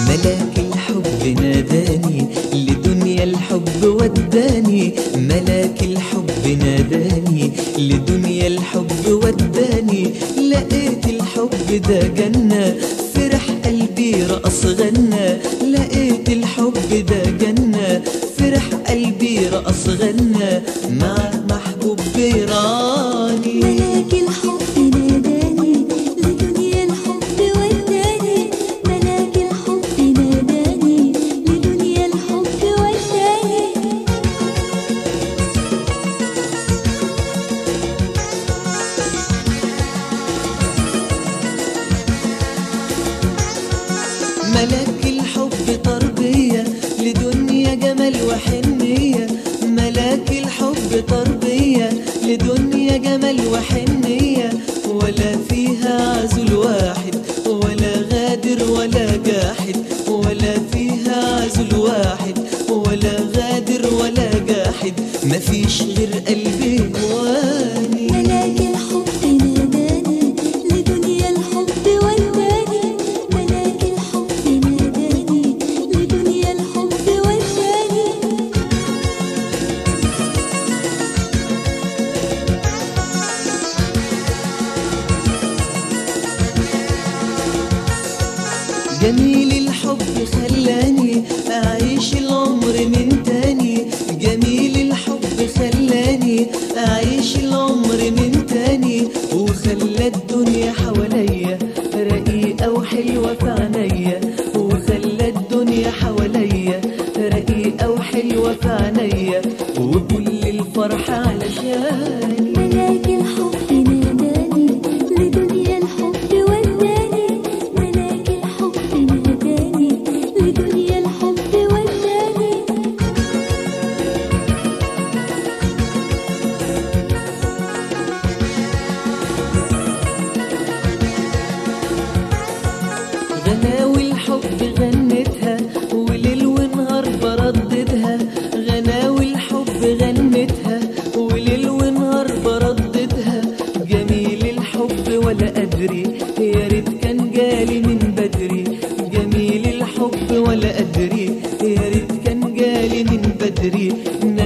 ملاك الحب ناداني لدنيا الحب وداني ملاك الحب ناداني لدنيا الحب وداني لقيت الحب ده جنة فرح قلبي رقص غنى لقيت الحب ده جنة فرح قلبي رقص غنى مع محبوب بيراني ملاك الحب ناداني لدنيا الحب وداني ملاك الحب ناداني لدنيا الحب وداني ملاك الحب تربية لدنيا جمال وحنية ملاك الحب تربية لدنيا جمال وحنية ولا فيها عزل واحد ولا غادر ولا جاحد ولا فيها عزل واحد ولا غادر ولا جاحد مفيش غير قلبي واني ملاك الحب ناداني لدنيا الحب وداني ملاك الحب ناداني لدنيا الحب وداني جميل الحب خلاني أعيش العمر من تاني جميل الحب خلاني أعيش العمر من تاني وخلى الدنيا حواليا رقيقة وحلوة في عينيا وخلى الدنيا حواليا رقيقة وحلوة في عينيا وكل الفرح علشاني ملاك الحب ناداني لدنيا الحب وداني ملاك الحب ناداني لدنيا الحب وداني غناوي الحب غنتها وليل ونهار برددها غناوي الحب غنتها وليل ونهار برددها جميل الحب ولا أدري يا ريت كان جالي من بدري جميل الحب ولا أدري يا ريت كان جالي من بدري